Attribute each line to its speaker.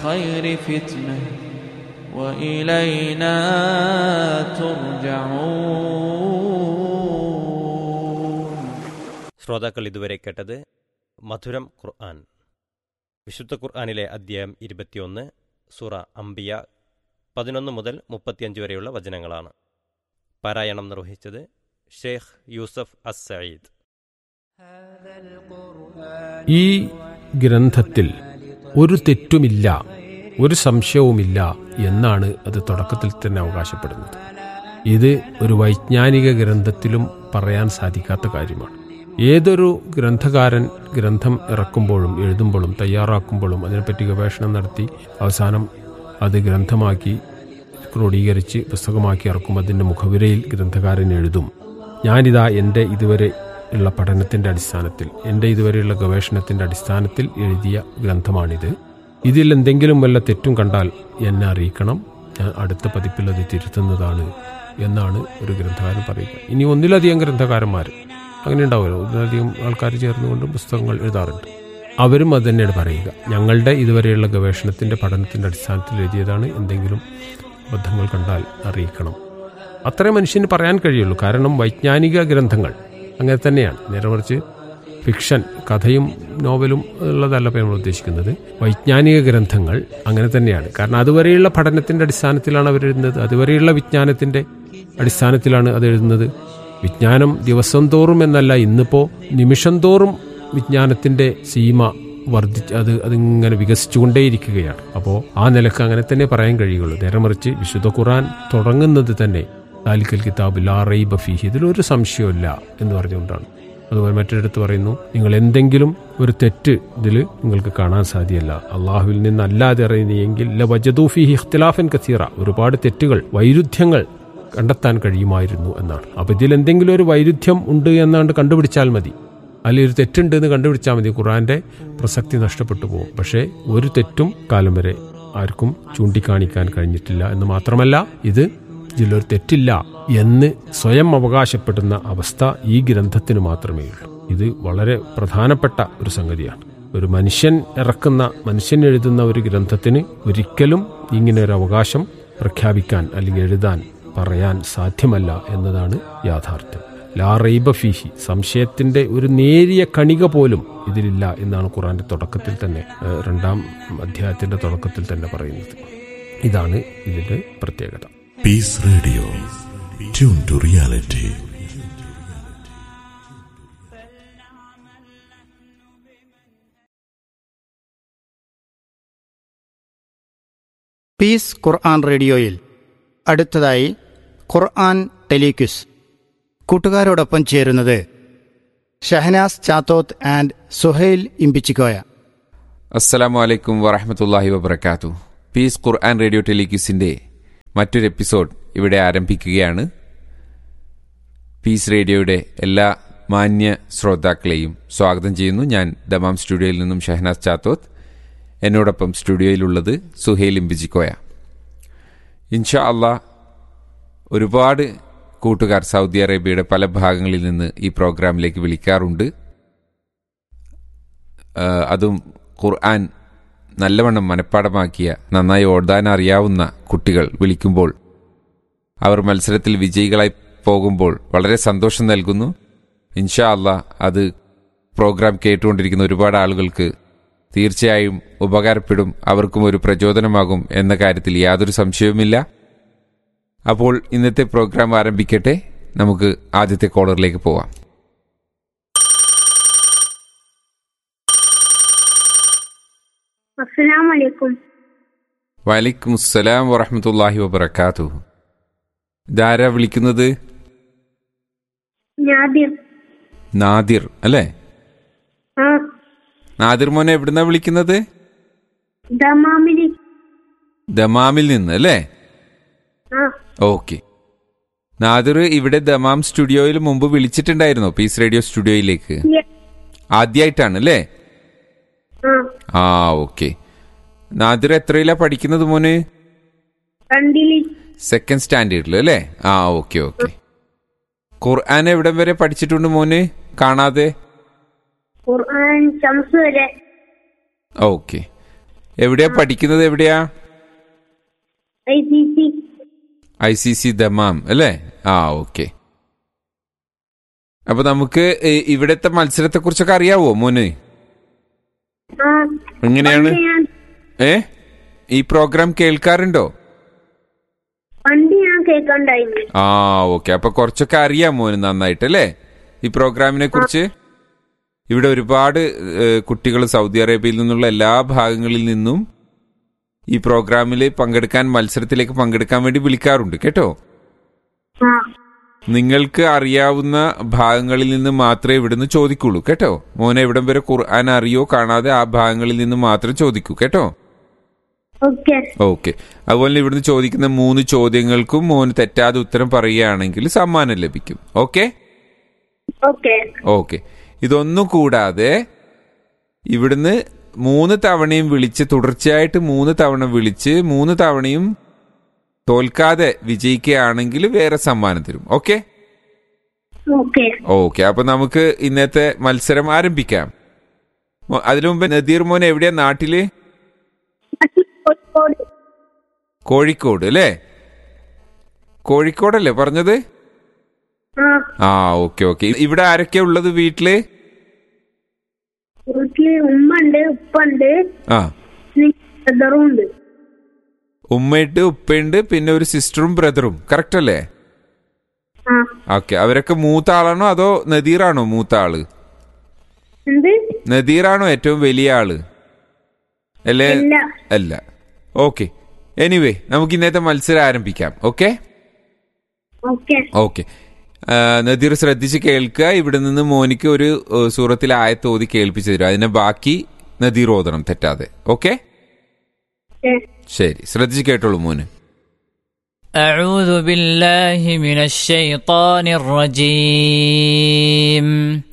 Speaker 1: الخير فتنة وإلينا ترجعون
Speaker 2: ശ്രോതാക്കൾ ഇതുവരെ കേട്ടത് മധുരം ഖുർആൻ വിശുദ്ധ ഖുർആനിലെ അദ്ധ്യായം ഇരുപത്തിയൊന്ന് സുറ അംബിയ പതിനൊന്ന് മുതൽ മുപ്പത്തിയഞ്ച് വരെയുള്ള വചനങ്ങളാണ് പാരായണം നിർവഹിച്ചത് ഷെയ്ഖ് യൂസഫ് അസ് സയീദ്
Speaker 3: ഈ ഗ്രന്ഥത്തിൽ ഒരു തെറ്റുമില്ല ഒരു സംശയവുമില്ല എന്നാണ് അത് തുടക്കത്തിൽ തന്നെ അവകാശപ്പെടുന്നത് ഇത് ഒരു വൈജ്ഞാനിക ഗ്രന്ഥത്തിലും പറയാൻ സാധിക്കാത്ത കാര്യമാണ് ഏതൊരു ഗ്രന്ഥകാരൻ ഗ്രന്ഥം ഇറക്കുമ്പോഴും എഴുതുമ്പോഴും തയ്യാറാക്കുമ്പോഴും അതിനെപ്പറ്റി ഗവേഷണം നടത്തി അവസാനം അത് ഗ്രന്ഥമാക്കി ക്രോഡീകരിച്ച് പുസ്തകമാക്കി ഇറക്കും അതിൻ്റെ മുഖവിരയിൽ ഗ്രന്ഥകാരൻ എഴുതും ഞാനിതാ എൻ്റെ ഇതുവരെ ഉള്ള പഠനത്തിൻ്റെ അടിസ്ഥാനത്തിൽ എൻ്റെ ഇതുവരെയുള്ള ഗവേഷണത്തിൻ്റെ അടിസ്ഥാനത്തിൽ എഴുതിയ ഗ്രന്ഥമാണിത് ഇതിൽ എന്തെങ്കിലും വല്ല തെറ്റും കണ്ടാൽ എന്നെ അറിയിക്കണം ഞാൻ അടുത്ത പതിപ്പിൽ അത് തിരുത്തുന്നതാണ് എന്നാണ് ഒരു ഗ്രന്ഥകാരൻ പറയുക ഇനി ഒന്നിലധികം ഗ്രന്ഥകാരന്മാർ അങ്ങനെ ഉണ്ടാവുമല്ലോ ഒന്നിലധികം ആൾക്കാർ ചേർന്നുകൊണ്ട് പുസ്തകങ്ങൾ എഴുതാറുണ്ട് അവരും അത് തന്നെയാണ് പറയുക ഞങ്ങളുടെ ഇതുവരെയുള്ള ഗവേഷണത്തിൻ്റെ പഠനത്തിൻ്റെ അടിസ്ഥാനത്തിൽ എഴുതിയതാണ് എന്തെങ്കിലും അബദ്ധങ്ങൾ കണ്ടാൽ അറിയിക്കണം അത്രേ മനുഷ്യന് പറയാൻ കഴിയുള്ളൂ കാരണം വൈജ്ഞാനിക ഗ്രന്ഥങ്ങൾ അങ്ങനെ തന്നെയാണ് നേരെ മറിച്ച് ഫിക്ഷൻ കഥയും നോവലും ഉള്ളതല്ല ഇപ്പോൾ നമ്മൾ ഉദ്ദേശിക്കുന്നത് വൈജ്ഞാനിക ഗ്രന്ഥങ്ങൾ അങ്ങനെ തന്നെയാണ് കാരണം അതുവരെയുള്ള പഠനത്തിന്റെ അടിസ്ഥാനത്തിലാണ് അവർ എഴുതുന്നത് അതുവരെയുള്ള വിജ്ഞാനത്തിന്റെ അടിസ്ഥാനത്തിലാണ് അത് എഴുതുന്നത് വിജ്ഞാനം ദിവസം തോറും എന്നല്ല ഇന്നിപ്പോൾ നിമിഷം തോറും വിജ്ഞാനത്തിന്റെ സീമ വർദ്ധിച്ച് അത് അതിങ്ങനെ വികസിച്ചുകൊണ്ടേയിരിക്കുകയാണ് അപ്പോൾ ആ നിലക്ക് അങ്ങനെ തന്നെ പറയാൻ കഴിയുള്ളൂ നേരെ മറിച്ച് വിശുദ്ധ ഖുറാൻ തുടങ്ങുന്നത് തന്നെ താലിക്കൽ കിതാബ് ലാ റൈബ ഫീഹി ഇതിലൊരു സംശയമില്ല എന്ന് പറഞ്ഞുകൊണ്ടാണ് അതുപോലെ മറ്റൊരിടത്ത് പറയുന്നു നിങ്ങൾ എന്തെങ്കിലും ഒരു തെറ്റ് ഇതിൽ നിങ്ങൾക്ക് കാണാൻ സാധ്യമല്ല അള്ളാഹുവിൽ നിന്നല്ലാതെ അറിയുന്നെങ്കിൽ ല വജദൂഫിഹി ഇഖ്തിലാഫൻ കസീറ ഒരുപാട് തെറ്റുകൾ വൈരുദ്ധ്യങ്ങൾ കണ്ടെത്താൻ കഴിയുമായിരുന്നു എന്നാണ് അപ്പൊ ഇതിൽ എന്തെങ്കിലും ഒരു വൈരുദ്ധ്യം ഉണ്ട് എന്നാണ്ട് കണ്ടുപിടിച്ചാൽ മതി അല്ലെങ്കിൽ ഒരു തെറ്റുണ്ട് എന്ന് കണ്ടുപിടിച്ചാൽ മതി ഖുറാന്റെ പ്രസക്തി നഷ്ടപ്പെട്ടു പോകും പക്ഷേ ഒരു തെറ്റും കാലം വരെ ആർക്കും ചൂണ്ടിക്കാണിക്കാൻ കഴിഞ്ഞിട്ടില്ല എന്ന് മാത്രമല്ല ഇത് ഇതിലൊരു തെറ്റില്ല എന്ന് സ്വയം അവകാശപ്പെടുന്ന അവസ്ഥ ഈ ഗ്രന്ഥത്തിന് മാത്രമേ ഉള്ളൂ ഇത് വളരെ പ്രധാനപ്പെട്ട ഒരു സംഗതിയാണ് ഒരു മനുഷ്യൻ ഇറക്കുന്ന മനുഷ്യൻ എഴുതുന്ന ഒരു ഗ്രന്ഥത്തിന് ഒരിക്കലും ഇങ്ങനെ ഒരു അവകാശം പ്രഖ്യാപിക്കാൻ അല്ലെങ്കിൽ എഴുതാൻ പറയാൻ സാധ്യമല്ല എന്നതാണ് യാഥാർത്ഥ്യം ലാ റൈബ ഫീഹി സംശയത്തിന്റെ ഒരു നേരിയ കണിക പോലും ഇതിലില്ല എന്നാണ് ഖുറാന്റെ തുടക്കത്തിൽ തന്നെ ഏഹ്, രണ്ടാം അധ്യായത്തിന്റെ തുടക്കത്തിൽ തന്നെ പറയുന്നത് ഇതാണ് ഇതിന്റെ പ്രത്യേകത
Speaker 4: Peace Radio. Tune to reality.
Speaker 5: Peace Quran റേഡിയോയിൽ അടുത്തതായി ഖുർആൻ ടെലിക്വിസ് കൂട്ടുകാരോടൊപ്പം ചേരുന്നത് ഷഹനാസ് ചാത്തോത്ത് ആൻഡ് സുഹൈൽ ഇമ്പിച്ചിക്കോയ
Speaker 6: അസ്സലാമു അലൈക്കും വറഹമത്തല്ലാഹി വബർക്കാത്തു പീസ് ഖുർആൻ റേഡിയോ ടെലിക്യൂസിന്റെ മറ്റൊരു എപ്പിസോഡ് ഇവിടെ ആരംഭിക്കുകയാണ് പീസ് റേഡിയോയുടെ എല്ലാ മാന്യ ശ്രോതാക്കളെയും സ്വാഗതം ചെയ്യുന്നു ഞാൻ ദമാം സ്റ്റുഡിയോയിൽ നിന്നും ഷഹനാസ് ചാത്തോത്ത് എന്നോടൊപ്പം സ്റ്റുഡിയോയിലുള്ളത് സുഹേൽ ഇംബിജിക്കോയ ഇൻഷാ അള്ളാ ഒരുപാട് കൂട്ടുകാർ സൗദി അറേബ്യയുടെ പല ഭാഗങ്ങളിൽ നിന്ന് ഈ പ്രോഗ്രാമിലേക്ക് വിളിക്കാറുണ്ട് ആ, അതും ഖുർആൻ നല്ലവണ്ണം മനഃപ്പാടമാക്കിയ നന്നായി ഓടാൻ അറിയാവുന്ന കുട്ടികൾ വിളിക്കുമ്പോൾ അവർ മത്സരത്തിൽ വിജയികളായി പോകുമ്പോൾ വളരെ സന്തോഷം നൽകുന്നു ഇൻഷാ അള്ളാ അത് പ്രോഗ്രാം കേട്ടുകൊണ്ടിരിക്കുന്ന ഒരുപാട് ആളുകൾക്ക് തീർച്ചയായും ഉപകാരപ്പെടും അവർക്കും ഒരു പ്രചോദനമാകും എന്ന കാര്യത്തിൽ യാതൊരു സംശയവുമില്ല അപ്പോൾ ഇന്നത്തെ പ്രോഗ്രാം ആരംഭിക്കട്ടെ നമുക്ക് ആദ്യത്തെ കോളറിലേക്ക് പോവാം
Speaker 7: അസ്സലാമു അലൈക്കും
Speaker 6: വലൈക്കും അസ്സലാം വറഹമത്തല്ലാഹി വബർക്കാത്തു ഇതാരാ വിളിക്കുന്നത്
Speaker 7: നാദിർ
Speaker 6: നാദിർ അല്ലേ
Speaker 7: ആ
Speaker 6: നാദിർ മോനെ എവിടുന്നാ വിളിക്കുന്നത്
Speaker 7: ദമാമിലി
Speaker 6: ദമാമിൽ നിന്ന് അല്ലേ
Speaker 7: ആ
Speaker 6: ഓക്കെ നാദിർ ഇവിടെ ദമാം സ്റ്റുഡിയോയിൽ മുമ്പ് വിളിച്ചിട്ടുണ്ടായിരുന്നോ പീസ് റേഡിയോ സ്റ്റുഡിയോയിലേക്ക്
Speaker 7: യ-
Speaker 6: ആദ്യമായിട്ടാണ് അല്ലേ
Speaker 7: ആ
Speaker 6: ആ ഓക്കെ നാദിർ എത്രയിലാ പഠിക്കുന്നത് മോന്
Speaker 7: രണ്ടില്
Speaker 6: സെക്കൻഡ് സ്റ്റാൻഡേർഡിൽ അല്ലേ ആ ഓക്കെ ഓക്കെ ഖുർആൻ എവിടം വരെ പഠിച്ചിട്ടുണ്ട് മോന് കാണാതെ
Speaker 7: ഖുർആൻ ശംസ് വരെ
Speaker 6: ഓക്കെ എവിടെയാ പഠിക്കുന്നത് എവിടെയാ
Speaker 7: I C C
Speaker 6: I C C Dammam അല്ലേ ആ ഓക്കെ അപ്പൊ നമുക്ക് ഇ- ഇവിടുത്തെ മത്സരത്തെ കുറിച്ചൊക്കെ അറിയാവോ മോന്
Speaker 7: ആ
Speaker 6: എങ്ങനെയാണ്
Speaker 7: പണ്ട് ഞാൻ
Speaker 6: ഏ ഈ പ്രോഗ്രാം കേൾക്കാറുണ്ടോ
Speaker 7: പണ്ട് ഞാൻ കേൾക്കണ്ടായിരുന്നു
Speaker 6: ആ ഓക്കെ അപ്പൊ കുറച്ചൊക്കെ അറിയാം മോന് നന്നായിട്ട് അല്ലേ ഈ പ്രോഗ്രാമിനെ കുറിച്ച് ഇവിടെ ഒരുപാട് കുട്ടികൾ സൗദി അറേബ്യയിൽ നിന്നുള്ള എല്ലാ ഭാഗങ്ങളിൽ നിന്നും ഈ പ്രോഗ്രാമിൽ പങ്കെടുക്കാൻ മത്സരത്തിലേക്ക് പങ്കെടുക്കാൻ വേണ്ടി വിളിക്കാറുണ്ട് കേട്ടോ
Speaker 7: ആ
Speaker 6: നിങ്ങൾക്ക് അറിയാവുന്ന ഭാഗങ്ങളിൽ നിന്ന് മാത്രമേ ഇവിടുന്ന് ചോദിക്കുള്ളൂ കേട്ടോ മോനെ എവിടം വരെ ഖുർആൻ അറിയോ കാണാതെ ആ ഭാഗങ്ങളിൽ നിന്ന് മാത്രം ചോദിക്കൂ കേട്ടോ
Speaker 7: ഓക്കെ
Speaker 6: ഓക്കെ അതുപോലെ ഇവിടുന്ന് ചോദിക്കുന്ന മൂന്ന് ചോദ്യങ്ങൾക്കും മോന് തെറ്റാതെ ഉത്തരം പറയുകയാണെങ്കിൽ സമ്മാനം ലഭിക്കും ഓക്കെ
Speaker 7: ഓക്കെ
Speaker 6: ഓക്കെ ഇതൊന്നും കൂടാതെ ഇവിടുന്ന് മൂന്ന് തവണയും വിളിച്ച് തുടർച്ചയായിട്ട് മൂന്ന് തവണ വിളിച്ച് മൂന്ന് തവണയും തോൽക്കാതെ വിജയിക്കുകയാണെങ്കിൽ വേറെ സമ്മാനം തരും ഓക്കെ
Speaker 7: ഓക്കെ
Speaker 6: ഓക്കെ അപ്പൊ നമുക്ക് ഇന്നത്തെ മത്സരം ആരംഭിക്കാം മോ- അതിനു മുമ്പ് നദീർ മോൻ എവിടെയാ നാട്ടില്
Speaker 7: കോഴിക്കോട്
Speaker 6: കോഴിക്കോട് അല്ലേ കോഴിക്കോടല്ലേ പറഞ്ഞത്
Speaker 7: ആ
Speaker 6: ആ ഓക്കെ ഓക്കെ ഇവിടെ ആരൊക്കെയാ ഉള്ളത് വീട്ടില്
Speaker 7: വീട്ടില് ഉമ്മ ഉണ്ട് ഉപ്പ ഉണ്ട്
Speaker 6: ആ
Speaker 7: ബ്രദറും ഉണ്ട്
Speaker 6: ഉമ്മയുണ്ട് ഉപ്പയുണ്ട് പിന്നെ ഒരു സിസ്റ്ററും ബ്രദറും കറക്റ്റ് അല്ലേ
Speaker 7: ആ
Speaker 6: ഓക്കെ അവരൊക്കെ മൂത്ത ആളാണോ അതോ നദീറാണോ മൂത്ത ആള്
Speaker 7: എന്ത്
Speaker 6: നദീറാണോ ഏറ്റവും വലിയ ആള് അല്ലേ
Speaker 7: ഇല്ല
Speaker 6: അല്ല ഓക്കെ എനിവേ നമുക്ക് ഇന്നത്തെ മത്സരം ആരംഭിക്കാം ഓക്കെ
Speaker 7: ഓക്കെ
Speaker 6: ഓക്കെ നദീർ ശ്രദ്ധിച്ച് കേൾക്കുക ഇവിടെ നിന്ന് മോനിക്ക് ഒരു ഏഹ്, സൂറത്തിലെ ആയത്ത് ഓതി കേൾപ്പിച്ചു തരും അതിനെ ബാക്കി നദീർ ഓതണം തെറ്റാതെ ഓക്കെ
Speaker 7: ഏ,
Speaker 6: ശരി ശ്രദ്ധിച്ച് കേട്ടോളൂ മോന്
Speaker 8: أعوذ بالله من الشيطان الرجيم